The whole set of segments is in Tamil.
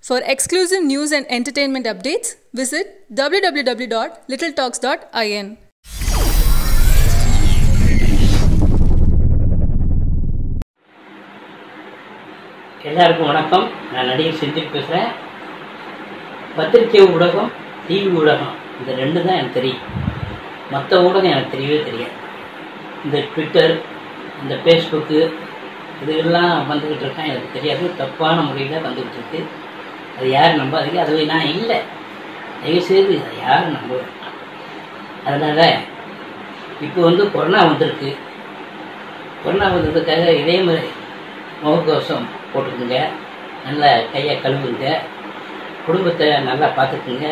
For exclusive news and entertainment updates, visit www.littletalks.in. எல்லாருக்கும் வணக்கம் நான் நடிகர் செந்தில் பேசுகிறேன் பத்திரிகை ஊடகம் டிவி ஊடகம் இந்த ரெண்டு தான் எனக்கு தெரியும் மற்ற ஊடகம் எனக்கு தெரியவே தெரியாது இந்த ட்விட்டர் இந்த ஃபேஸ்புக்கு இதெல்லாம் வந்துக்கிட்டு இருக்கேன் எனக்கு தெரியாது தப்பான முறையில் வந்துக்கிட்டு இருக்கு அது யார் நம்பாதீங்க அது நான் இல்லை தயவுசெய்து அதை யாரும் நம்ப வேண்டாம் அதனால் இப்போ வந்து கொரோனா வந்திருக்கு கொரோனா வந்ததுக்காக இதே மாதிரி முகக்கவசம் போட்டுக்குங்க நல்லா கையை கழுவுங்க குடும்பத்தை நல்லா பார்த்துக்குங்க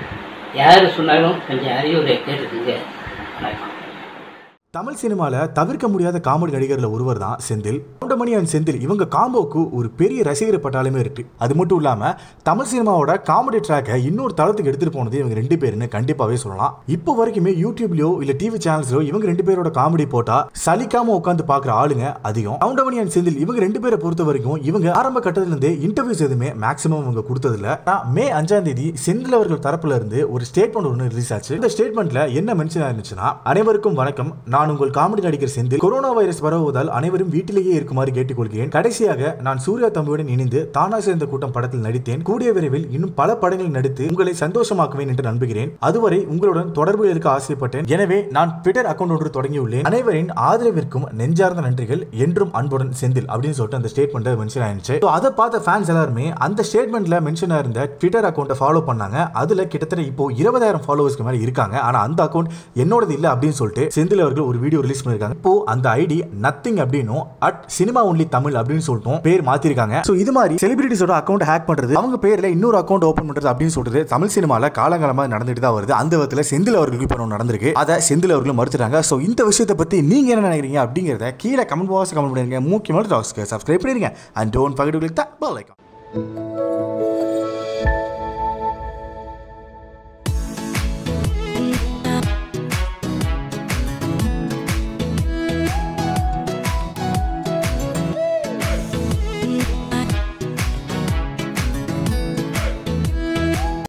யார் சொன்னாலும் கொஞ்சம் அறிவுரை கேட்டுக்குங்க வணக்கம் தமிழ் சினிமால தவிர்க்க முடியாத காமெடி நடிகர்ல ஒருவர் தான் செந்தில் கவுண்டமணி அண்ட் செந்தில் இவங்க காம்போக்கு ஒரு பெரிய ரசிகர் பட்டாலுமே இருக்கு அது மட்டும் இல்லாம தமிழ் சினிமாவோட காமெடி ட்ராக்கை இன்னொரு தளத்துக்கு எடுத்துட்டு போனது இவங்க ரெண்டு பேருன்னு கண்டிப்பாவே சொல்லலாம் இப்போ வரைக்குமே யூடியூப்லயோ இல்ல டிவி சேனல்ஸ்லயோ இவங்க ரெண்டு பேரோட காமெடி போட்டா சலிக்காம உட்காந்து பாக்குற ஆளுங்க அதிகம் கவுண்டமணி அண்ட் செந்தில் இவங்க ரெண்டு பேரை பொறுத்த வரைக்கும் இவங்க ஆரம்ப கட்டத்துல இருந்தே இன்டர்வியூஸ் எதுவுமே மேக்ஸிமம் இவங்க கொடுத்ததில்ல ஆனா, மே அஞ்சாம் தேதி செந்தில் அவர்கள் தரப்புல இருந்து ஒரு ஸ்டேட்மெண்ட் ஒன்று ரிலீஸ் ஆச்சு இந்த ஸ்டேட்மெண்ட்ல என்ன மென்ஷன் ஆயிருந்துச்சுன்னா அனைவருக்கும் வணக்கம் நான் உங்கள் காமெடி நடிகர் செந்தில் கொரோனா வைரஸ் பரவுவதால் அனைவரும் வீட்டிலேயே இருக்குமாறு கேட்டுக்கொள்கிறேன் கடைசியாக நான் சூர்யா தம்பியுடன் இணைந்து தானா சேர்ந்த கூட்டம் படத்தில் நடித்தேன் கூடிய விரைவில் இன்னும் பல படங்களில் நடித்து உங்களை சந்தோஷமாக்குவேன் என்று நம்புகிறேன் அதுவரை உங்களுடன் தொடர்பில் இருக்க ஆசைப்பட்டேன் எனவே நான் ட்விட்டர் அக்கௌண்ட் ஒன்று தொடங்கியுள்ளேன் அனைவரின் ஆதரவிற்கும் நெஞ்சார்ந்த நன்றிகள் என்றும் அன்புடன் செந்தில் அப்படின்னு சொல்லிட்டு அந்த ஸ்டேட்மெண்ட் மென்ஷன் ஆயிருச்சு So, அதை பார்த்த ஃபேன்ஸ் எல்லாருமே அந்த ஸ்டேட்மெண்ட்ல மென்ஷன் ஆயிருந்த ட்விட்டர் அக்கௌண்ட்டை ஃபாலோ பண்ணாங்க அதுல கிட்டத்தட்ட இப்போ இருபதாயிரம் ஃபாலோவர்ஸ்க்கு மேல இருக்காங்க ஆனா அந்த அக்கௌண்ட் என்னோடது இல்ல அப்படின்னு சொல்லிட்டு செந்தில் அவர்கள் ஒரு வீடியோ ரிலீஸ் பண்ணிருக்காங்க இப்போ அந்த ஐடி நத்திங் அப்படின்னும் அட் சினிமா ஒன்லி தமிழ் அப்படின்னு சொல்லிட்டு பேர் மாத்திருக்காங்க சோ இது மாதிரி செலிபிரிட்டிஸோட அக்கௌண்ட் ஹேக் பண்றது அவங்க பேர்ல இன்னொரு அக்கௌண்ட் ஓபன் பண்றது அப்படின்னு சொல்றது தமிழ் சினிமால காலங்காலமா நடந்துட்டு தான் வருது அந்த விதத்துல செந்தில் அவர்களுக்கு இப்போ ஒண்ணு நடந்திருக்கு அதை செந்தில் அவர்களும் மறுத்துட்டாங்க சோ இந்த விஷயத்தை பத்தி நீங்க என்ன நினைக்கிறீங்க அப்படிங்கறத கீழே கமெண்ட் பாக்ஸ் கமெண்ட் பண்ணிருங்க முக்கியமான டாக்ஸ்க்கு சப்ஸ்கிரைப் பண்ணிருங்க and don't forget to click the bell icon